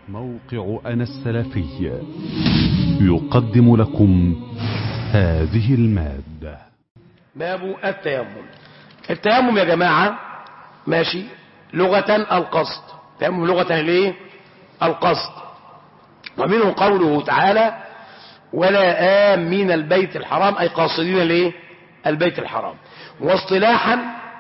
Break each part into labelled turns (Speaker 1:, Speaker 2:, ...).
Speaker 1: موقع أنا السلفي يقدم لكم هذه المادة
Speaker 2: باب التيمم التيمم يا جماعة ماشي لغة القصد التيمم لغة الايه القصد ومنه قوله تعالى ولا آمين البيت الحرام أي قاصدين الايه البيت الحرام واصطلاحا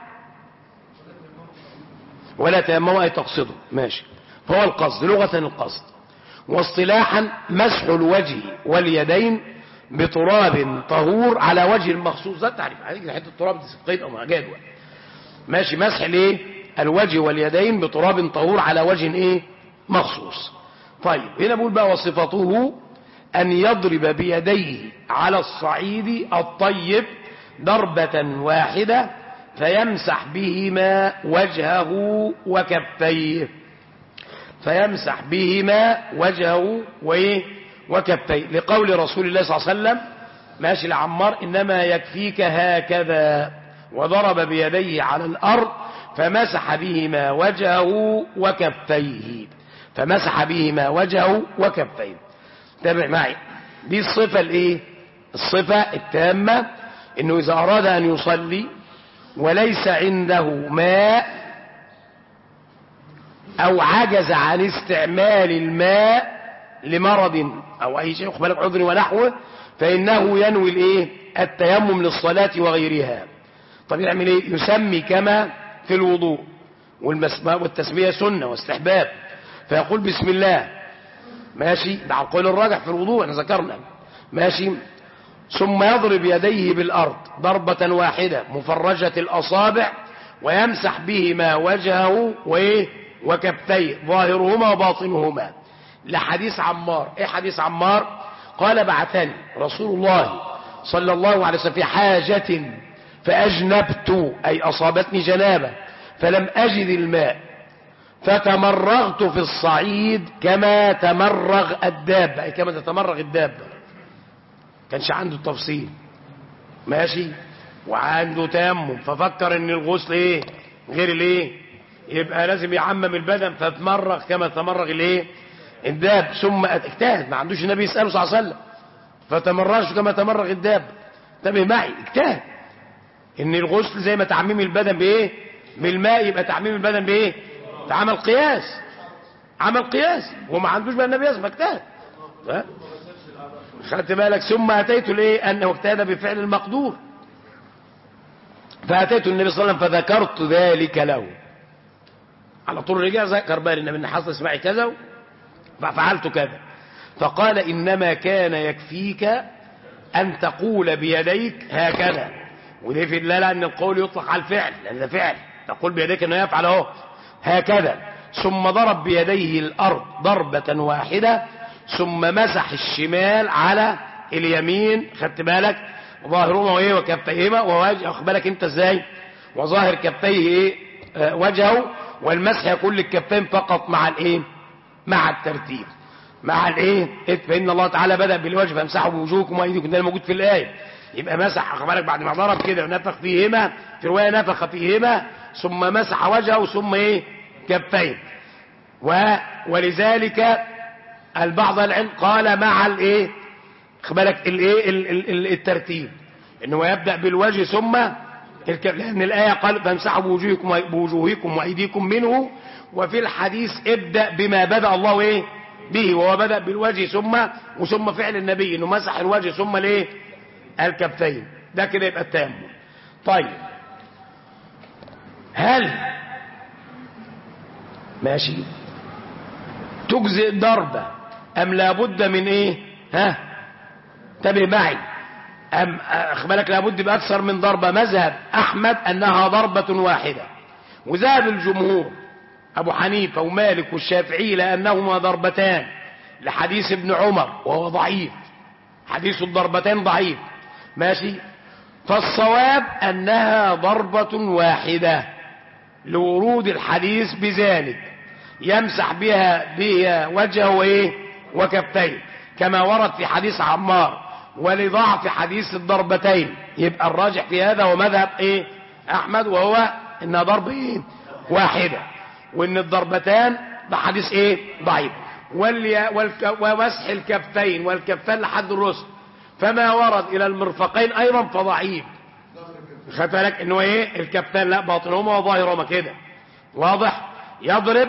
Speaker 2: ولا تيمموا أي تقصدوا ماشي فهو القصد لغة القصد واصطلاحا مسح الوجه واليدين بتراب طهور على وجه مخصوص ده التعريف هتيجي حته التراب دي سقيت او معجاد ماشي مسح الايه الوجه واليدين بتراب طهور على وجه ايه مخصوص طيب هنا بقول بقى وصفته ان يضرب بيديه على الصعيد الطيب ضربة واحدة فيمسح بهما وجهه وكفيه فيمسح بهما وجهه وايه وكفيه لقول رسول الله صلى الله عليه وسلم ماشي لعمار انما يكفيك هكذا وضرب بيديه على الارض فمسح بهما وجهه وكفيه فمسح بهما وجهه وكفيه تابع معي دي الصفة الايه الصفة التامة انه اذا اراد ان يصلي وليس عنده ماء او عجز عن استعمال الماء لمرض او اي شيء بالك عذر ونحوه فانه ينوي الايه التيمم للصلاة وغيرها طب يعمل ايه يسمي كما في الوضوء والتسمية سنة واستحباب فيقول بسم الله ماشي ده على القول الراجح في الوضوء احنا ذكرنا ماشي ثم يضرب يديه بالارض ضربة واحدة مفرجة الاصابع ويمسح بهما وجهه وايه وكفيه ظاهرهما وباطنهما لحديث عمار ايه حديث عمار قال بعثني رسول الله صلى الله عليه وسلم في حاجة فأجنبت أي أصابتني جنابة فلم أجد الماء فتمرغت في الصعيد كما تمرغ الدابة أي كما تتمرغ الدابة كانش عنده التفصيل ماشي وعنده تيمم ففكر ان الغسل ايه غير الايه يبقى لازم يعمم البدن فتمرغ كما تمرغ الايه الداب ثم اجتهد ما عندوش النبي يسأله صلى الله عليه وسلم فتمرغش كما تمرغ الداب انتبه معي اجتهد ان الغسل زي ما تعميم البدن بايه بالماء يبقى تعميم البدن بايه عمل قياس عمل قياس وما عندوش بقى النبي يسمى اجتهد خدت بالك ثم اتيت لايه انه اجتهد بفعل المقدور فاتيت النبي صلى الله عليه وسلم فذكرت ذلك له على طول رجع ذكر بقى ان من حصل اسمعي كذا ففعلت كذا فقال انما كان يكفيك ان تقول بيديك هكذا ودي في لا ان القول يطلق على الفعل لان ده فعل تقول بيديك انه يفعل اهو هكذا ثم ضرب بيديه الارض ضربة واحدة ثم مسح الشمال على اليمين خدت بالك ظاهرهما وايه وكفيهما ووجه واخد بالك انت ازاي وظاهر كفيه ايه آه وجهه والمسح يكون للكفين فقط مع الايه مع الترتيب مع الايه فان الله تعالى بدا بالوجه فامسحوا بوجوهكم وايديكم ده موجود في الايه يبقى مسح خد بالك بعد ما ضرب كده ونفخ فيهما في روايه نفخ فيهما ثم مسح وجهه ثم ايه كفيه و ولذلك البعض العلم قال مع الايه خد بالك الايه الترتيب انه يبدا بالوجه ثم لان الايه قال فامسحوا بوجوهكم بوجوهكم وايديكم منه وفي الحديث ابدا بما بدا الله ايه به وهو بدا بالوجه ثم وثم فعل النبي انه مسح الوجه ثم الايه الكفين ده كده يبقى التيمم طيب هل ماشي تجزئ ضربه ام لابد من ايه ها انتبه معي أم أخبرك لابد بأكثر من ضربة مذهب أحمد أنها ضربة واحدة وذهب الجمهور أبو حنيفة ومالك والشافعي لأنهما ضربتان لحديث ابن عمر وهو ضعيف حديث الضربتين ضعيف ماشي فالصواب أنها ضربة واحدة لورود الحديث بذلك يمسح بها بها وجهه ايه وكفيه كما ورد في حديث عمار ولضعف حديث الضربتين يبقى الراجح في هذا هو مذهب ايه احمد وهو انها ضرب ايه واحدة وان الضربتان ده حديث ايه ضعيف واليا والك ومسح الكفين والكفين لحد الرسل فما ورد الى المرفقين ايضا فضعيف خدت بالك انه ايه الكفين لا باطنهما وظاهرهما كده واضح يضرب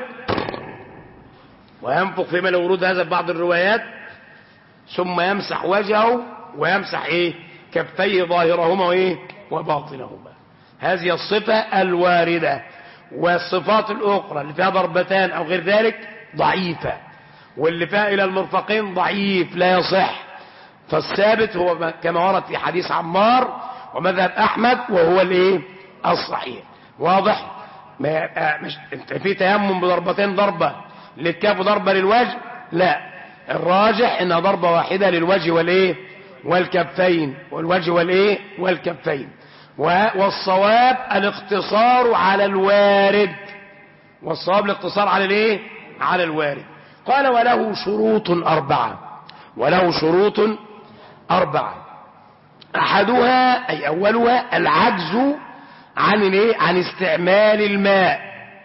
Speaker 2: وينفخ فيما لو ورود هذا في بعض الروايات ثم يمسح وجهه ويمسح ايه كفيه ظاهرهما وايه وباطنهما هذه الصفة الواردة والصفات الأخرى اللي فيها ضربتان أو غير ذلك ضعيفة واللي فيها إلى المرفقين ضعيف لا يصح فالثابت هو كما ورد في حديث عمار ومذهب أحمد وهو الايه الصحيح واضح ما مش انت في تيمم بضربتين ضربة للكاف وضربة للوجه لا الراجح انها ضربة واحدة للوجه والايه والكفين والوجه والايه والكفين والصواب الاقتصار على الوارد والصواب الاقتصار على الايه على الوارد قال وله شروط أربعة وله شروط أربعة أحدها أي أولها العجز عن الايه عن استعمال الماء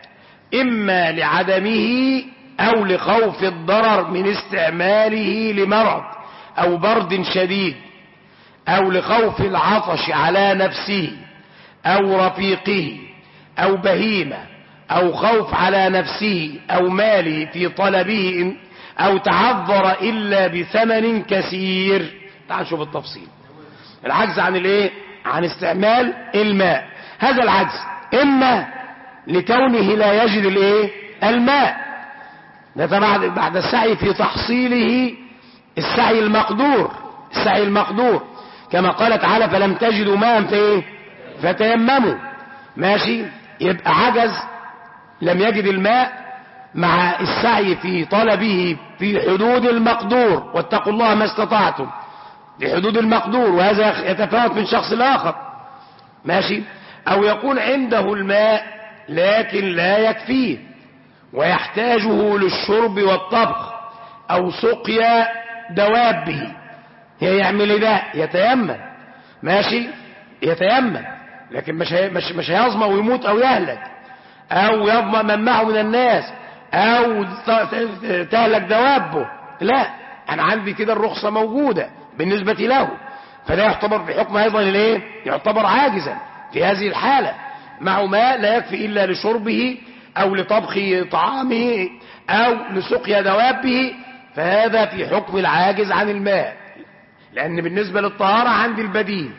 Speaker 2: إما لعدمه أو لخوف الضرر من استعماله لمرض أو برد شديد أو لخوف العطش على نفسه أو رفيقه أو بهيمة أو خوف على نفسه أو ماله في طلبه أو تعذر إلا بثمن كثير تعال نشوف التفصيل العجز عن الايه عن استعمال الماء هذا العجز إما لكونه لا يجد الايه الماء ده بعد بعد السعي في تحصيله السعي المقدور السعي المقدور كما قال تعالى فلم تجدوا ماء في ايه فتيمموا ماشي يبقى عجز لم يجد الماء مع السعي في طلبه في حدود المقدور واتقوا الله ما استطعتم لحدود المقدور وهذا يتفاوت من شخص لآخر ماشي او يكون عنده الماء لكن لا يكفيه ويحتاجه للشرب والطبخ او سقيا دوابه هي يعمل ايه ده يتيمم ماشي يتيمم لكن مش هي مش مش هيظمأ ويموت او يهلك او يظمأ من معه من الناس او تهلك دوابه لا انا عندي كده الرخصة موجودة بالنسبة له فلا يعتبر بحكم ايضا الايه يعتبر عاجزا في هذه الحالة معه ماء لا يكفي الا لشربه او لطبخ طعامه او لسقيا دوابه فهذا في حكم العاجز عن الماء لأن بالنسبة للطهارة عندي البديل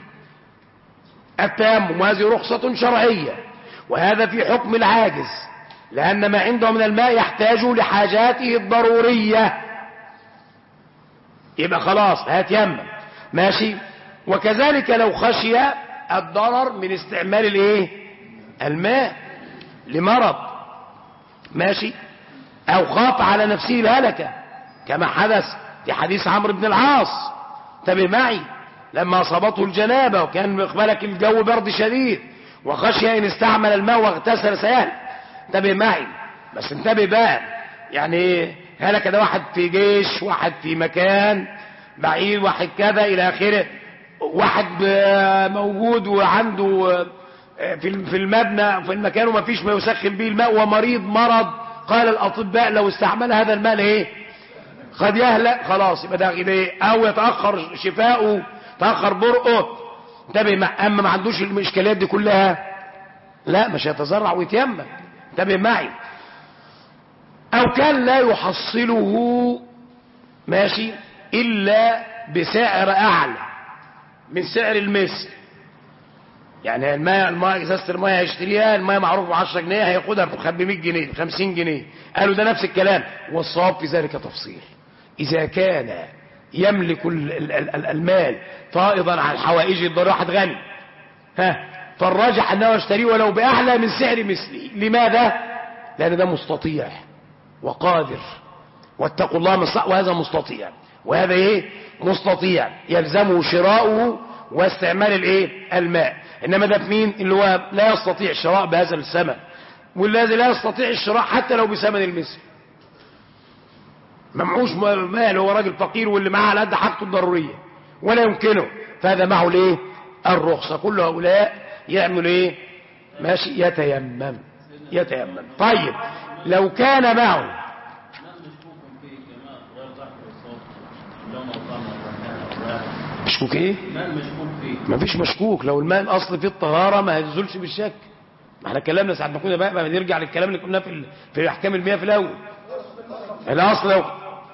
Speaker 2: التيمم وهذه رخصة شرعية وهذا في حكم العاجز لأن ما عنده من الماء يحتاج لحاجاته الضرورية يبقى خلاص هيتيمم ماشي وكذلك لو خشي الضرر من استعمال الايه الماء لمرض ماشي او خاف على نفسه الهلكة كما حدث في حديث عمرو بن العاص انتبه معي لما اصابته الجنابة وكان اقبلك الجو برد شديد وخشي ان استعمل الماء واغتسل سيهل انتبه معي بس انتبه بقى يعني هلك ده واحد في جيش واحد في مكان بعيد واحد كذا الى اخره واحد موجود وعنده في في المبنى في المكان وما فيش ما يسخن به الماء ومريض مرض قال الاطباء لو استعمل هذا الماء ايه قد يهلك خلاص يبقى ده ايه او يتاخر شفاؤه تاخر برئه انتبه مع اما ما عندوش الاشكاليات دي كلها لا مش هيتزرع ويتيمم انتبه معي او كان لا يحصله ماشي الا بسعر اعلى من سعر المثل يعني الماء الماء ازازه الماء هيشتريها الماء معروف ب 10 جنيه هياخدها ب 500 جنيه ب 50 جنيه قالوا ده نفس الكلام والصواب في ذلك تفصيل اذا كان يملك المال فائضا عن حوائجه الضرورة واحد غني ها فالراجح انه يشتريه ولو باعلى من سعر مثله لماذا لان ده مستطيع وقادر واتقوا الله من صح وهذا مستطيع وهذا ايه مستطيع يلزمه شراؤه واستعمال الايه الماء انما ده في مين اللي هو لا يستطيع الشراء بهذا الثمن والذي لا يستطيع الشراء حتى لو بثمن المثل ما معوش مال هو راجل فقير واللي معاه على قد حاجته الضروريه ولا يمكنه فهذا معه الايه الرخصه كل هؤلاء يعمل ايه ماشي يتيمم يتيمم طيب لو كان معه مشكوك ايه ما فيش مشكوك لو الماء الاصل فيه الطهاره ما هينزلش بالشك ما احنا كلامنا ساعه ما كنا بقى ما نرجع للكلام اللي قلناه في ال- في احكام المياه في الاول الاصل لو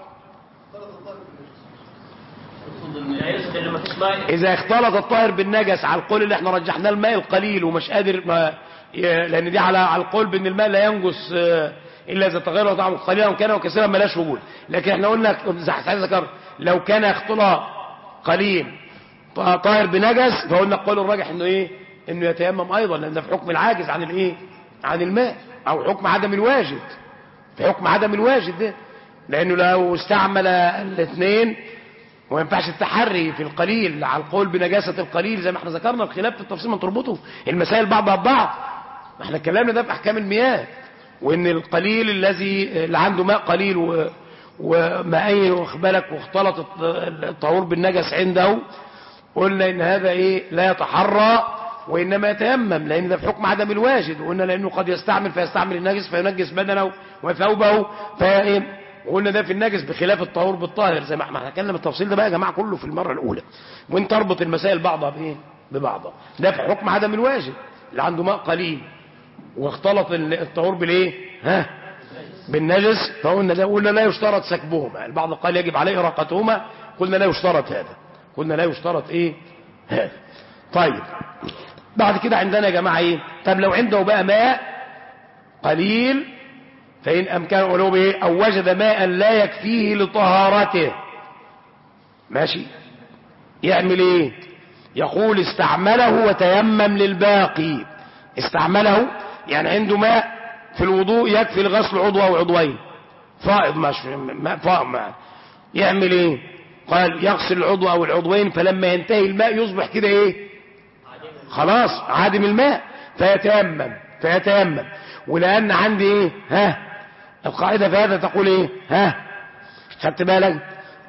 Speaker 2: اذا اختلط الطاهر بالنجس على القول اللي احنا رجحناه الماء القليل ومش قادر ما ي- لان دي على على القول بان الماء لا ينجس آه، الا اذا تغير طعمه قليلا وكان وكثيرا ملاش وجود لكن احنا قلنا زي حسين ذكر لو كان اختلاط قليل ط- طاهر بنجس فقلنا القول الراجح انه ايه انه يتيمم ايضا لان ده في حكم العاجز عن الايه عن الماء او حكم عدم الواجد في حكم عدم الواجد ده لانه لو استعمل الاثنين وما ينفعش التحري في القليل على القول بنجاسة القليل زي ما احنا ذكرنا الخلاف في التفصيل ما تربطه المسائل بعضها ببعض ما احنا كلامنا ده في احكام المياه وان القليل الذي اللي عنده ماء قليل و وماءين واخد بالك واختلط الط- الطهور بالنجس عنده قلنا ان هذا ايه لا يتحرى وانما يتيمم لان ده في حكم عدم الواجد وقلنا لانه قد يستعمل فيستعمل النجس فينجس بدنه وثوبه فايه وقلنا ده في النجس بخلاف الطهور بالطاهر زي ما احنا هنتكلم التفصيل ده بقى يا جماعه كله في المره الاولى وانت تربط المسائل بعضها بايه ببعضها ده في حكم عدم الواجد اللي عنده ماء قليل واختلط ال- الطهور بالايه ها بالنجس فقلنا ده قلنا لا يشترط سكبهما البعض قال يجب عليه إراقتهما قلنا لا يشترط هذا قلنا لا يشترط ايه هذا طيب بعد كده عندنا يا جماعه ايه طب لو عنده بقى ماء قليل فإن أمكنه ولو به أو وجد ماء لا يكفيه لطهارته ماشي يعمل ايه يقول استعمله وتيمم للباقي استعمله يعني عنده ماء في الوضوء يكفي لغسل عضو او عضوين فائض مش ماء فائض ماء يعمل ايه قال يغسل العضو او العضوين فلما ينتهي الماء يصبح كده ايه خلاص عادم الماء فيتيمم فيتيمم ولان عندي ايه ها القاعده في هذا تقول ايه ها خدت بالك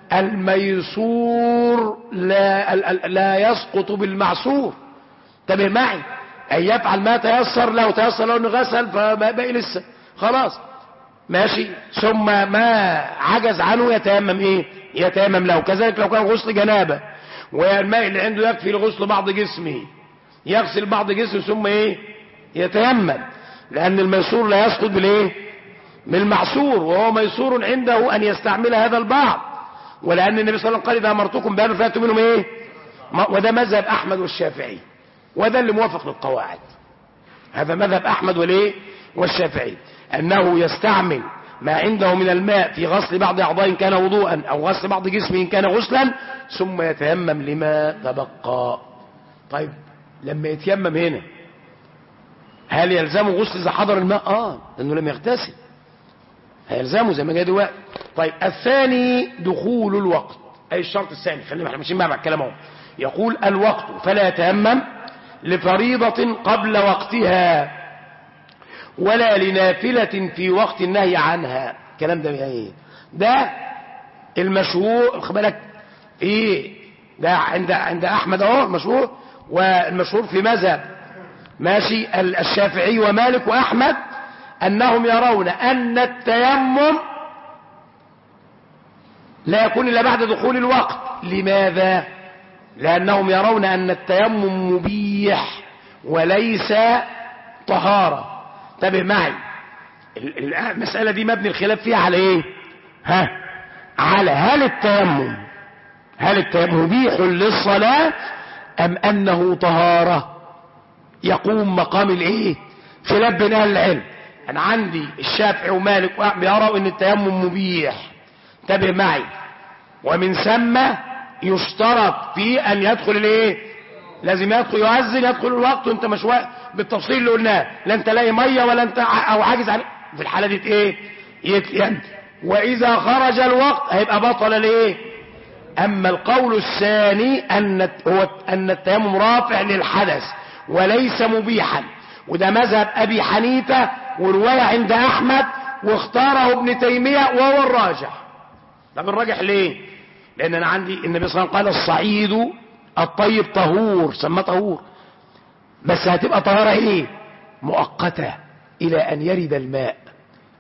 Speaker 2: الميسور لا ال- ال- لا يسقط بالمعسور انتبه معي ان يفعل ما تيسر له تيسر له انه غسل فما باقي لسه خلاص ماشي ثم ما عجز عنه يتيمم ايه يتيمم له كذلك لو كان غسل جنابه والماء اللي عنده يكفي لغسل بعض جسمه يغسل بعض جسمه ثم ايه يتيمم لان الميسور لا يسقط بالايه بالمعسور وهو ميسور عنده ان يستعمل هذا البعض ولان النبي صلى الله عليه وسلم قال اذا امرتكم بهذا فاتوا منهم ايه ما- وده مذهب احمد والشافعي وده اللي موافق للقواعد هذا مذهب احمد والايه والشافعي انه يستعمل ما عنده من الماء في غسل بعض اعضاء إن كان وضوءا او غسل بعض جسمه ان كان غسلا ثم يتيمم لما تبقى طيب لما يتيمم هنا هل يلزمه غسل اذا حضر الماء اه لانه لم يغتسل هيلزمه زي ما جاي دلوقتي طيب الثاني دخول الوقت اي الشرط الثاني خلينا احنا ماشيين مع الكلام اهو يقول الوقت فلا يتيمم لفريضة قبل وقتها ولا لنافلة في وقت النهي عنها الكلام ده ايه ده المشهور خد بالك ايه ده عند عند احمد اهو مشهور والمشهور في مذهب ماشي ال- الشافعي ومالك واحمد انهم يرون ان التيمم لا يكون الا بعد دخول الوقت لماذا لانهم يرون ان التيمم مبيح وليس طهارة انتبه معي ال- ال- المسألة دي مبني الخلاف فيها على ايه ها على هل التيمم هل التيمم مبيح للصلاة ام انه طهارة يقوم مقام الايه خلاف بين اهل العلم انا عندي الشافعي ومالك واحمد يروا ان التيمم مبيح انتبه معي ومن ثم يشترط في ان يدخل الايه لازم يدخل يؤذن يدخل الوقت وانت مش واقف بالتفصيل اللي قلناه لا انت لاقي ميه ولا انت ع- او عاجز عن في الحاله دي ايه يتيم واذا خرج الوقت هيبقى بطل الايه اما القول الثاني ان هو ان التيمم رافع للحدث وليس مبيحا وده مذهب ابي حنيفه وروايه عند احمد واختاره ابن تيميه وهو الراجح طب الراجح ليه لان انا عندي النبي صلى الله عليه وسلم قال الصعيد الطيب طهور سماه طهور بس هتبقى طهارة ايه مؤقتة الى ان يرد الماء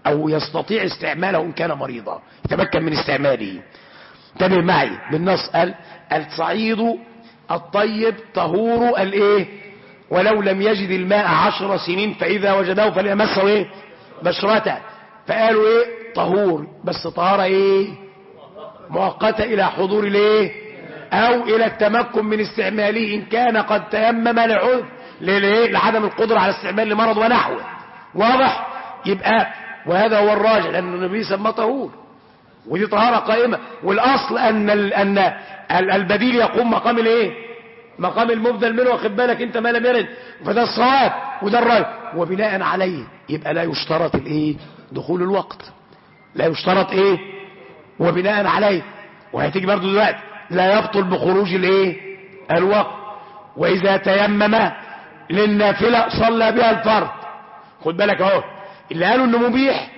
Speaker 2: او يستطيع استعماله ان كان مريضا يتمكن من استعماله انتبه معي بالنص قال الصعيد الطيب طهور الايه ولو لم يجد الماء عشر سنين فاذا وجده فليمسه ايه بشرته فقالوا ايه طهور بس طهارة ايه مؤقتة الى حضور الايه او الى التمكن من استعماله ان كان قد تيمم لعذر ليه لعدم القدرة على استعمال لمرض ونحوه واضح يبقى وهذا هو الراجع لان النبي سماه طهور ودي طهارة قائمة والاصل ان ال ان ال البديل يقوم مقام الايه مقام المبدل منه واخد بالك انت ما لم يرد فده الصواب وده الراجع وبناء عليه يبقى لا يشترط الايه دخول الوقت لا يشترط ايه وبناء عليه وهتيجي برضو دلوقتي لا يبطل بخروج الايه الوقت واذا تيمم للنافلة صلى بها الفرض خد بالك اهو اللي قالوا انه مبيح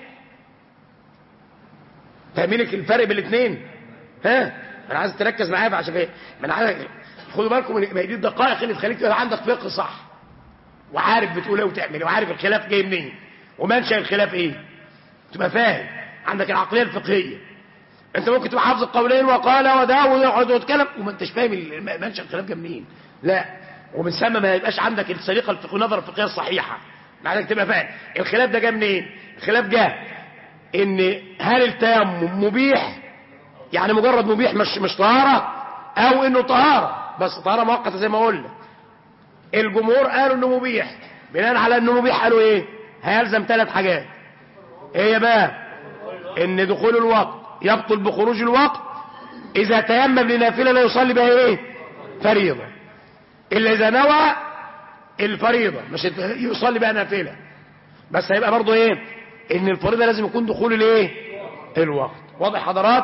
Speaker 2: فاهمينك الفرق بين الاثنين ها انا عايز تركز معايا عشان ايه ما انا عايز خدوا بالكم من دي الدقائق اللي تخليك تبقى عندك فقه صح وعارف بتقول ايه وتعمل ايه وعارف الخلاف جاي منين ومنشا الخلاف ايه تبقى فاهم عندك العقليه الفقهيه انت ممكن تبقى حافظ القولين وقال وده ويقعد ويتكلم وما انتش فاهم منشا الخلاف جاي منين لا ومن ثم ما يبقاش عندك السليقه الفقهيه النظره الفقهيه الصحيحه عايزك تبقى فاهم الخلاف ده جاي منين الخلاف جه ان هل التيمم مبيح يعني مجرد مبيح مش مش طهاره او انه طهاره بس طهاره مؤقته زي ما قلنا الجمهور قالوا انه مبيح بناء على انه مبيح قالوا ايه هيلزم ثلاث حاجات ايه بقى ان دخول الوقت يبطل بخروج الوقت اذا تيمم لنافله لا يصلي بها ايه فريضه الا اذا نوى الفريضه مش يصلي بها نافله بس هيبقى برضه ايه ان الفريضه لازم يكون دخول الايه الوقت واضح حضرات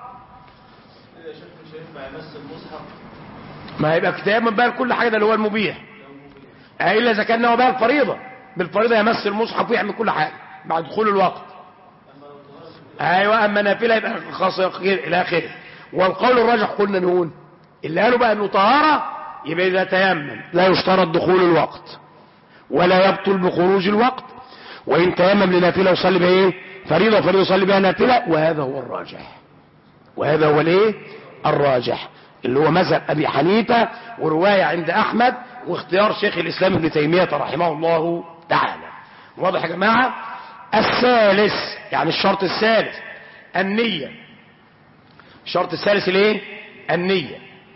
Speaker 2: ما هيبقى تيمم بقى كل حاجه ده اللي هو المبيح الا اذا كان نوى بقى الفريضه بالفريضه يمس المصحف ويعمل كل حاجه بعد دخول الوقت ايوه اما نافله يبقى خاصه الى اخره والقول الراجح قلنا نقول اللي قالوا بقى انه طهاره يبقى اذا تيمم لا يشترط دخول الوقت ولا يبطل بخروج الوقت وان تيمم لنافله يصلي بها ايه فريضه فريضه يصلي بها نافله وهذا هو الراجح وهذا هو الايه الراجح اللي هو مذهب ابي حنيفه وروايه عند احمد واختيار شيخ الاسلام ابن تيميه رحمه الله تعالى واضح يا جماعه الثالث يعني الشرط الثالث النيه الشرط الثالث الايه النيه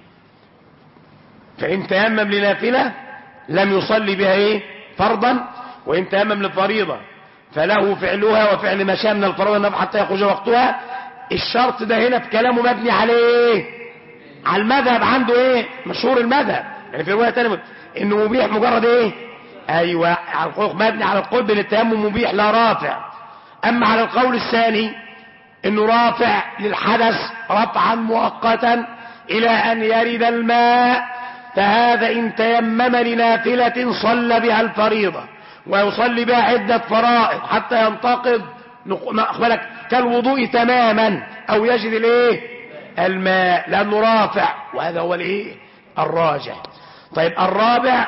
Speaker 2: فان تيمم لنافله لم يصلي بها ايه فرضا وان تيمم لفريضه فله فعلها وفعل ما شاء من الفرائض حتى يخرج وقتها الشرط ده هنا في كلامه مبني عليه على المذهب عنده ايه مشهور المذهب يعني في روايه ثانيه انه مبيح مجرد ايه ايوه على القول مبني على القول بان التيمم مبيح لا رافع اما على القول الثاني انه رافع للحدث رفعا مؤقتا الى ان يرد الماء فهذا ان تيمم لنافله صلى بها الفريضه ويصلي بها عده فرائض حتى ينتقض بالك كالوضوء تماما او يجد الايه الماء لانه رافع وهذا هو الايه الراجح طيب الرابع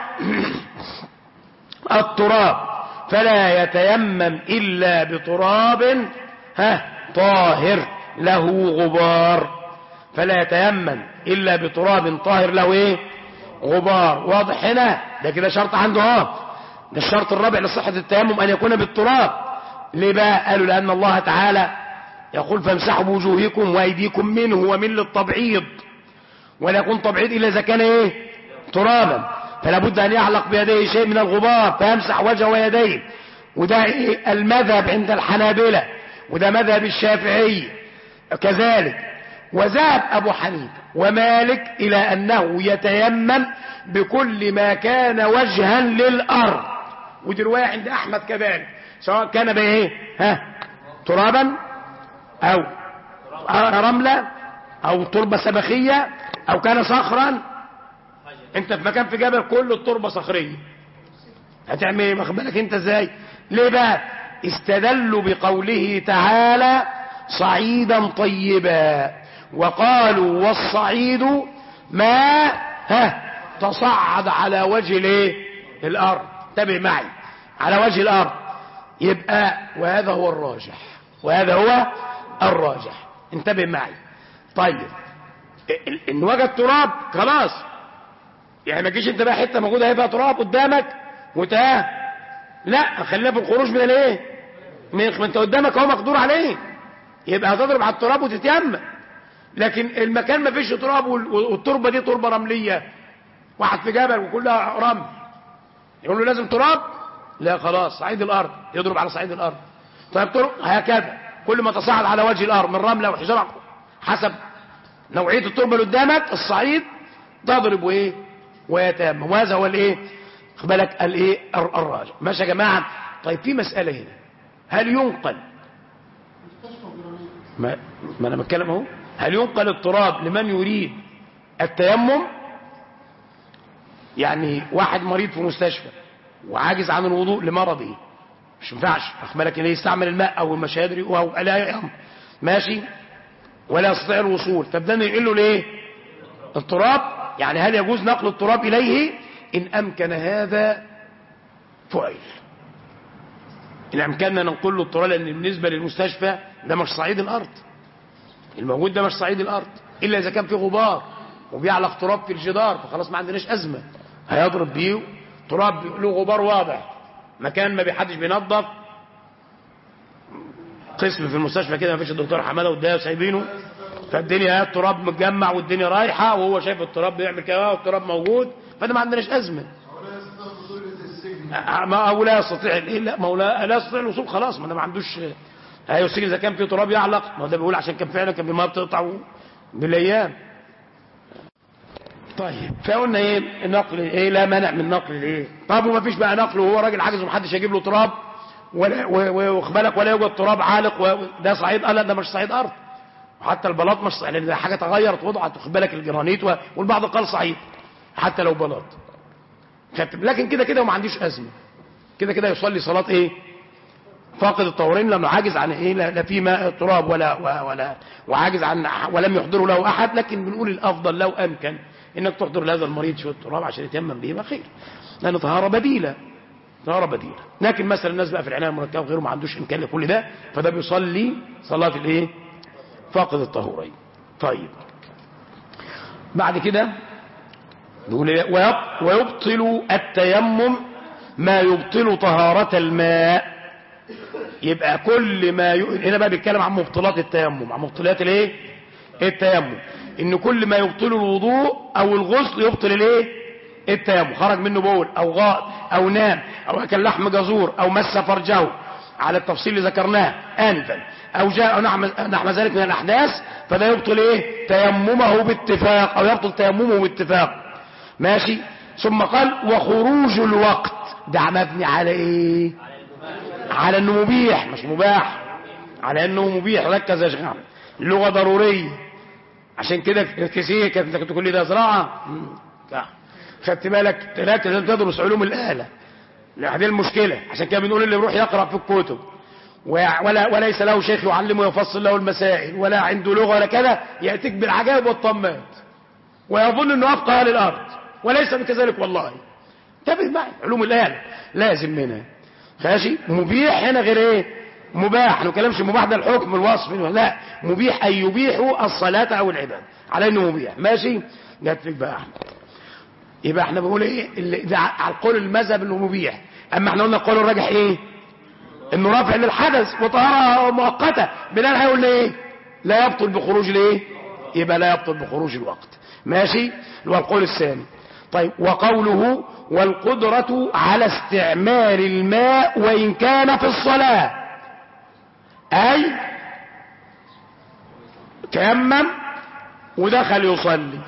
Speaker 2: التراب فلا يتيمم الا بتراب ها طاهر له غبار فلا يتيمم الا بتراب طاهر له ايه غبار واضح هنا ده كده شرط عنده اه ده الشرط الرابع لصحة التيمم ان يكون بالتراب ليه بقى قالوا لان الله تعالى يقول فامسحوا بوجوهكم وايديكم منه ومن للتبعيض ولا يكون تبعيض الا اذا كان ايه ترابا فلا بد ان يعلق بيديه شيء من الغبار فيمسح وجهه ويديه وده ايه المذهب عند الحنابلة وده مذهب الشافعي كذلك وذهب ابو حنيفه ومالك الى انه يتيمم بكل ما كان وجها للارض ودي روايه عند احمد كذلك سواء كان بايه ها ترابا او رملة او تربة سبخية او كان صخرا انت في مكان في جبل كله التربة صخرية هتعمل ايه واخد بالك انت ازاي ليه بقى استدلوا بقوله تعالى صعيدا طيبا وقالوا والصعيد ما ها تصعد على وجه الايه الارض تابع معي على وجه الارض يبقى وهذا هو الراجح وهذا هو الراجح انتبه معي طيب ال- ان وجد تراب خلاص يعني ما تجيش انت بقى حته موجوده هيبقى تراب قدامك وتاه لا خلينا في الخروج من الايه من ما انت قدامك اهو مقدور عليه يبقى هتضرب على التراب وتتيمم لكن المكان ما فيش تراب وال- والتربه دي تربه رمليه واحد في جبل وكلها رمل يقول له لازم تراب لا خلاص صعيد الارض يضرب على صعيد الارض طيب تراب هكذا كل ما تصاعد على وجه الارض من رمله وحجاره حسب نوعيه التربه اللي قدامك الصعيد تضرب وايه ويتيمم وهذا هو الايه خد بالك الايه الر- الراجع ماشي يا جماعه طيب في مساله هنا هل ينقل ما, ما انا بتكلم اهو هل ينقل التراب لمن يريد التيمم يعني واحد مريض في مستشفى وعاجز عن الوضوء لمرضه مش ينفعش واخد بالك إنه يستعمل الماء او مش هيدري او لا يأم ماشي ولا يستطيع الوصول فبدأنا ينقل له ليه التراب يعني هل يجوز نقل التراب اليه ان امكن هذا فعل ان امكننا ننقل له التراب لان بالنسبه للمستشفى ده مش صعيد الارض الموجود ده مش صعيد الارض الا اذا كان في غبار وبيعلق تراب في الجدار فخلاص ما عندناش ازمه هيضرب بيه تراب له غبار واضح مكان ما بيحدش بينظف قسم في المستشفى كده ما فيش الدكتور حماده والدايه سايبينه فالدنيا التراب متجمع والدنيا رايحه وهو شايف التراب بيعمل كده والتراب موجود فده ما عندناش ازمه ما هو لا يستطيع إيه لا ما هو لا, لا يستطيع الوصول خلاص ما ده ما عندوش ايوه سيدي اذا كان في تراب يعلق ما هو ده بيقول عشان كان فعلا كان الماء بتقطع بالايام طيب فقلنا ايه النقل ايه لا مانع من نقل الايه طب وما فيش بقى نقل وهو راجل عاجز ومحدش هيجيب له تراب ولا و- و- واخد بالك ولا يوجد تراب عالق و- ده صعيد اه لا ده مش صعيد ارض وحتى البلاط مش صعيد لان ده حاجه تغيرت وضعت واخد بالك الجرانيت و- والبعض قال صعيد حتى لو بلاط خدت- لكن كده كده وما عنديش ازمه كده كده يصلي صلاه ايه فاقد الطهورين لانه عاجز عن ايه لا لا في ماء تراب ولا و- ولا وعاجز عن ولم يحضره له احد لكن بنقول الافضل لو امكن انك تحضر لهذا المريض شويه تراب عشان يتيمم به ما خير لان طهاره بديله طهاره بديله لكن مثلا الناس بقى في العنايه المركبه وغيره ما عندوش امكان لكل ده فده بيصلي صلاه الايه فاقد الطهورين طيب بعد كده بيقول إيه؟ ويب- ويبطل التيمم ما يبطل طهارة الماء يبقى كل ما ي... هنا بقى بيتكلم عن مبطلات التيمم عن مبطلات الايه التيمم ان كل ما يبطل الوضوء او الغسل يبطل الايه التيمم خرج منه بول او غائط او نام او اكل لحم جزور او مس فرجه على التفصيل اللي ذكرناه انفا او جاء نحو نحو ذلك من الاحداث فده يبطل ايه تيممه باتفاق او يبطل تيممه باتفاق ماشي ثم قال وخروج الوقت ده مبني على ايه على انه مبيح مش مباح على انه مبيح ركز يا شيخ احمد اللغه ضروريه عشان كده كثير كانت انت كنت تقول لي ده زراعه مم. لا. خدت بالك تركز انت تدرس علوم الاله لا دي المشكله عشان كده بنقول اللي بيروح يقرا في الكتب ويع- ولا وليس له شيخ يعلمه ويفصل له المسائل ولا عنده لغه ولا كذا ياتيك بالعجائب والطمات ويظن انه افقه اهل الارض وليس بكذلك والله انتبه معي علوم الاله لازم منها ماشي مبيح هنا غير ايه مباح ما نتكلمش مباح ده الحكم الوصف لا مبيح اي يبيح الصلاه او العباده على انه مبيح ماشي جت فيك بقى احمد يبقى احنا بنقول ايه اللي ده على القول المذهب انه مبيح اما احنا قلنا القول الراجح ايه انه رافع للحدث وطهاره مؤقته بناء هيقول ايه لا يبطل بخروج الايه يبقى لا يبطل بخروج الوقت ماشي اللي هو القول الثاني طيب وقوله والقدرة على استعمال الماء وإن كان في الصلاة أي تيمم ودخل يصلي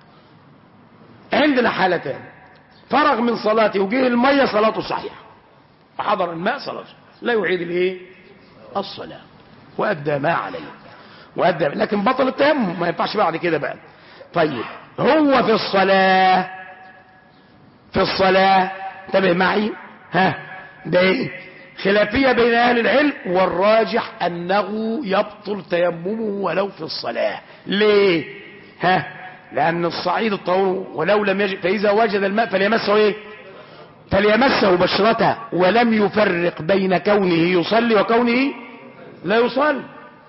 Speaker 2: عندنا حالتان فرغ من صلاته وجه المية صلاته صحيحة وحضر الماء صلاته لا يعيد الايه الصلاة وأدى ما عليه وأدى لكن بطل التيمم ما ينفعش بعد كده بقى طيب هو في الصلاة في الصلاة انتبه معي ها ده ايه خلافية بين أهل العلم والراجح أنه يبطل تيممه ولو في الصلاة ليه ها لأن الصعيد الطهور ولو لم يجد فإذا وجد الماء فليمسه ايه فليمسه بشرته ولم يفرق بين كونه يصلي وكونه لا يصلي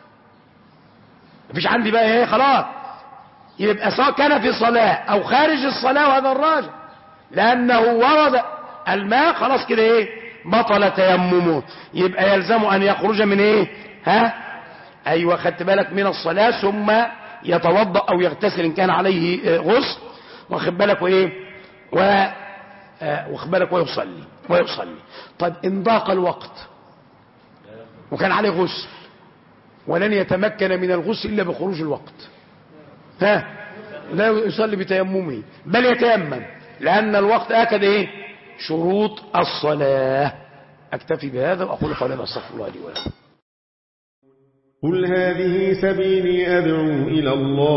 Speaker 2: مفيش عندي بقى ايه خلاص يبقى سواء كان في صلاة او خارج الصلاة وهذا الراجع لانه ورد الماء خلاص كده ايه بطل تيممه يبقى يلزم ان يخرج من ايه ها ايوه خدت بالك من الصلاة ثم يتوضأ او يغتسل ان كان عليه غسل واخد بالك وايه و واخد بالك ويصلي ويصلي طيب ان ضاق الوقت وكان عليه غسل ولن يتمكن من الغسل الا بخروج الوقت ها لا يصلي بتيممه بل يتيمم لان الوقت اكد ايه شروط الصلاه اكتفي بهذا واقول قولنا استغفر الله لي ولكم
Speaker 3: قل هذه سبيلي أدعو إلى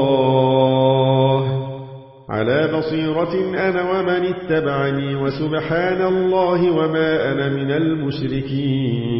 Speaker 3: الله على بصيرة أنا ومن اتبعني وسبحان الله وما أنا من المشركين